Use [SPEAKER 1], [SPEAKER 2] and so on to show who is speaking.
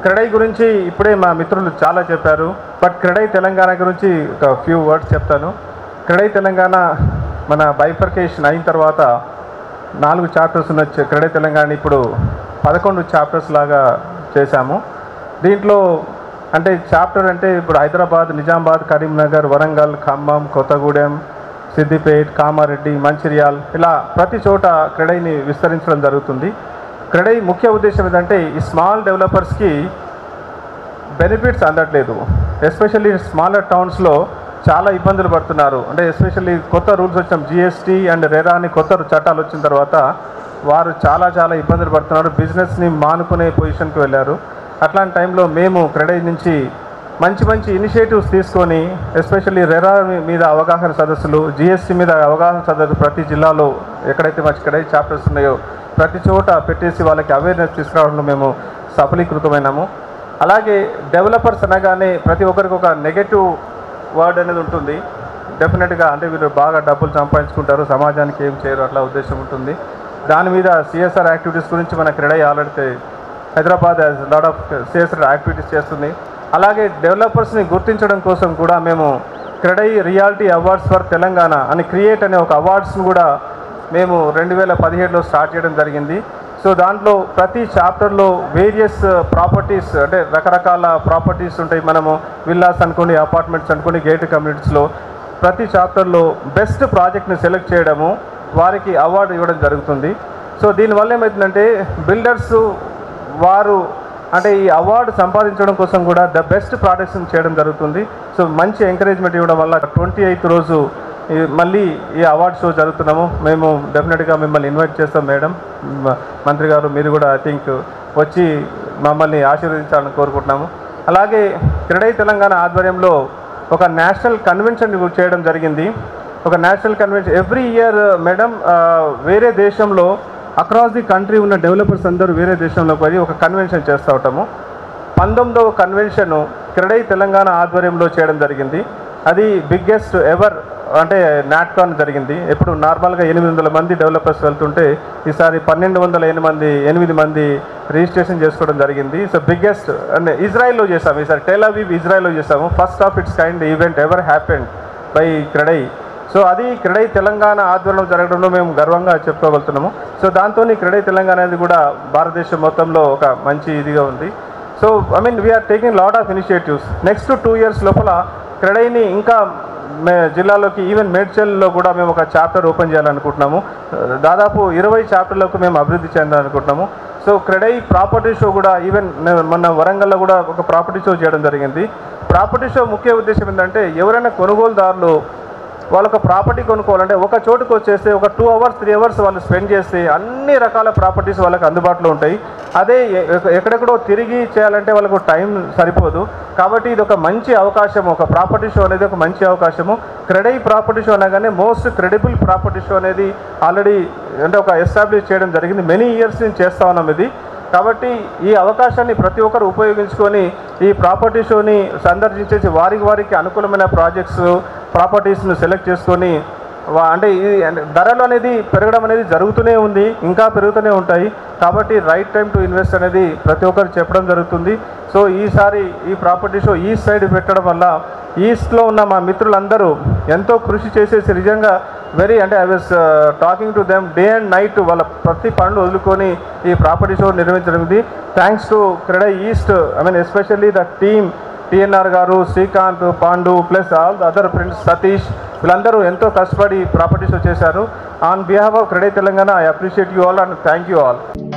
[SPEAKER 1] క్రెడై గురించి ఇప్పుడే మా మిత్రులు చాలా చెప్పారు బట్ క్రెడై తెలంగాణ గురించి ఒక ఫ్యూ వర్డ్స్ చెప్తాను క్రెడై తెలంగాణ మన బైఫర్కేషన్ అయిన తర్వాత నాలుగు చాప్టర్స్ ఉన్న చ- క్రెడై తెలంగాణ ఇప్పుడు పదకొండు చాప్టర్స్ లాగా చేశాము దీంట్లో అంటే చాప్టర్ అంటే ఇప్పుడు హైదరాబాద్ నిజామాబాద్ కరీంనగర్ వరంగల్ ఖమ్మం కొత్తగూడెం సిద్దిపేట్ కామారెడ్డి మంచిర్యాల్ ఇలా ప్రతి చోట క్రెడైని విస్తరించడం జరుగుతుంది క్రెడై ముఖ్య ఉద్దేశం ఏంటంటే ఈ స్మాల్ డెవలపర్స్కి బెనిఫిట్స్ అందట్లేదు ఎస్పెషల్లీ స్మాలర్ టౌన్స్లో చాలా ఇబ్బందులు పడుతున్నారు అంటే ఎస్పెషల్లీ కొత్త రూల్స్ వచ్చాం జిఎస్టీ అండ్ రెరా అని కొత్త చట్టాలు వచ్చిన తర్వాత వారు చాలా చాలా ఇబ్బందులు పడుతున్నారు బిజినెస్ని మానుకునే పొజిషన్కి వెళ్ళారు అట్లాంటి టైంలో మేము క్రెడై నుంచి మంచి మంచి ఇనిషియేటివ్స్ తీసుకొని ఎస్పెషల్లీ రెరా మీద అవగాహన సదస్సులు జిఎస్టీ మీద అవగాహన సదస్సు ప్రతి జిల్లాలో ఎక్కడైతే మంచి క్రెడై చాప్టర్స్ ఉన్నాయో ప్రతి చోట పెట్టేసి వాళ్ళకి అవేర్నెస్ తీసుకురావడంలో మేము సఫలీకృతమైనాము అలాగే డెవలపర్స్ అనగానే ప్రతి ఒక్కరికి ఒక నెగటివ్ వర్డ్ అనేది ఉంటుంది డెఫినెట్గా అంటే వీళ్ళు బాగా డబ్బులు సంపాదించుకుంటారు సమాజానికి ఏం చేయరు అట్లా ఉద్దేశం ఉంటుంది దాని మీద సిఎస్ఆర్ యాక్టివిటీస్ గురించి మన CREDAI already Hyderabad lot of CSR activities చేస్తుంది అలాగే డెవలపర్స్ని గుర్తించడం కోసం కూడా మేము CREDAI reality awards for Telangana అని క్రియేట్ అనే ఒక అవార్డ్స్ని కూడా మేము రెండు వేల పదిహేడులో స్టార్ట్ చేయడం జరిగింది సో దాంట్లో ప్రతి చాప్టర్లో వేరియస్ ప్రాపర్టీస్ అంటే రకరకాల ప్రాపర్టీస్ ఉంటాయి మనము విల్లాస్ అనుకోండి అపార్ట్మెంట్స్ అనుకోండి గేట్ కమ్యూనిటీస్లో ప్రతి చాప్టర్లో బెస్ట్ ప్రాజెక్ట్ని సెలెక్ట్ చేయడము వారికి అవార్డు ఇవ్వడం జరుగుతుంది సో దీనివల్ల ఏమవుతుందంటే బిల్డర్స్ వారు అంటే ఈ అవార్డు సంపాదించడం కోసం కూడా ద బెస్ట్ ప్రాడక్ట్స్ని చేయడం జరుగుతుంది సో మంచి ఎంకరేజ్మెంట్ ఇవ్వడం వల్ల ట్వంటీ ఎయిత్ రోజు ఈ మళ్ళీ ఈ అవార్డ్ షో జరుగుతున్నాము మేము డెఫినెట్గా మిమ్మల్ని ఇన్వైట్ చేస్తాం మేడం మ- మంత్రి గారు మీరు కూడా ఐ థింక్ వచ్చి మమ్మల్ని ఆశీర్వదించాలని కోరుకుంటున్నాము అలాగే క్రీడై తెలంగాణ ఆధ్వర్యంలో ఒక నేషనల్ కన్వెన్షన్ చేయడం జరిగింది ఒక national convention every year madam వేరే దేశంలో అక్రాస్ ది కంట్రీ ఉన్న డెవలపర్స్ అందరూ వేరే దేశంలో పోయి ఒక కన్వెన్షన్ చేస్తూ ఉంటాము పంతొమ్మిదవ కన్వెన్షన్ క్రెడై తెలంగాణ ఆధ్వర్యంలో చేయడం జరిగింది అది బిగ్గెస్ట్ ఎవర్ అంటే నాట్కాన్ జరిగింది ఎప్పుడు నార్మల్గా ఎనిమిది వందల మంది డెవలపర్స్ వెళ్తుంటే ఈసారి పన్నెండు వందల ఎనిమిది ఎనిమిది మంది రిజిస్ట్రేషన్ చేసుకోవడం జరిగింది సో బిగ్గెస్ట్ అంటే ఇజ్రాయెల్లో చేసాము ఈసారి టెలావీవ్ ఇజ్రాయెల్లో చేసాము first of its kind event ever happened by CREDAI so అది క్రెడై తెలంగాణ ఆధ్వర్యంలో జరగడంలో మేము గర్వంగా చెప్పుకోగలుగుతున్నాము సో దాంతో క్రెడై తెలంగాణ అనేది కూడా భారతదేశం మొత్తంలో ఒక మంచి ఇదిగా ఉంది so I mean we are taking lot of initiatives next two years లోపల క్రెడైని ఇంకా మే జిల్లాలోకి ఈవెన్ మేడ్చల్లో కూడా మేము ఒక చాప్టర్ ఓపెన్ చేయాలనుకుంటున్నాము దాదాపు ఇరవై చాప్టర్లకు మేము అభివృద్ధి చెందాలనుకుంటున్నాము సో క్రెడై ప్రాపర్టీ షో కూడా ఈవెన్ మొన్న వరంగల్లో కూడా ఒక ప్రాపర్టీ షో చేయడం జరిగింది ప్రాపర్టీ షో ముఖ్య ఉద్దేశం ఏంటంటే ఎవరైనా కొనుగోలుదారులు వాళ్ళొక ప్రాపర్టీ కొనుక్కోవాలంటే ఒక చోటుకు వచ్చేస్తే ఒక టూ అవర్స్ త్రీ అవర్స్ వాళ్ళు స్పెండ్ చేస్తే అన్ని రకాల ప్రాపర్టీస్ వాళ్ళకి అందుబాటులో ఉంటాయి అదే ఎ- ఎక్క- ఎక్కడెక్కడో తిరిగి చేయాలంటే వాళ్ళకు టైం సరిపోదు కాబట్టి ఇది ఒక మంచి అవకాశం ఒక ప్రాపర్టీ షో అనేది ఒక మంచి అవకాశము క్రెడై ప్రాపర్టీ షో అనగానే మోస్ట్ క్రెడిబుల్ ప్రాపర్టీ షో అనేది ఆల్రెడీ అంటే ఒక ఎస్టాబ్లిష్ చేయడం జరిగింది మెనీ ఇయర్స్ నుంచి చేస్తా ఉన్నాం ఇది కాబట్టి ఈ అవకాశాన్ని ప్రతి ఒక్కరు ఉపయోగించుకొని ఈ ప్రాపర్టీ షోని సందర్శించేసి వారికి వారికి అనుకూలమైన ప్రాజెక్ట్స్ ప్రాపర్టీస్ను సెలెక్ట్ చేసుకొని వా- అంటే ఇది అంటే ధరలు అనేది పెరగడం అనేది జరుగుతూనే ఉంది ఇంకా పెరుగుతూనే ఉంటాయి కాబట్టి రైట్ టైం టు ఇన్వెస్ట్ అనేది ప్రతి ఒక్కరు చెప్పడం జరుగుతుంది సో ఈసారి ఈ ప్రాపర్టీ షో ఈస్ట్ సైడ్ పెట్టడం వల్ల ఈస్ట్లో ఉన్న మా మిత్రులందరూ ఎంతో కృషి చేసేసి నిజంగా వెరీ అంటే I was talking to them day and night వాళ్ళ ప్రతి పనులు వదులుకొని ఈ ప్రాపర్టీ షో నిర్వహించడం ఇది thanks to CREDAI east I mean especially the team TNR garu Srikanth Pandu plus all the other friends Satish వీళ్ళందరూ ఎంతో కష్టపడి ప్రాపర్టీ షో చేశారు on behalf of CREDAI Telangana I appreciate you all and thank you all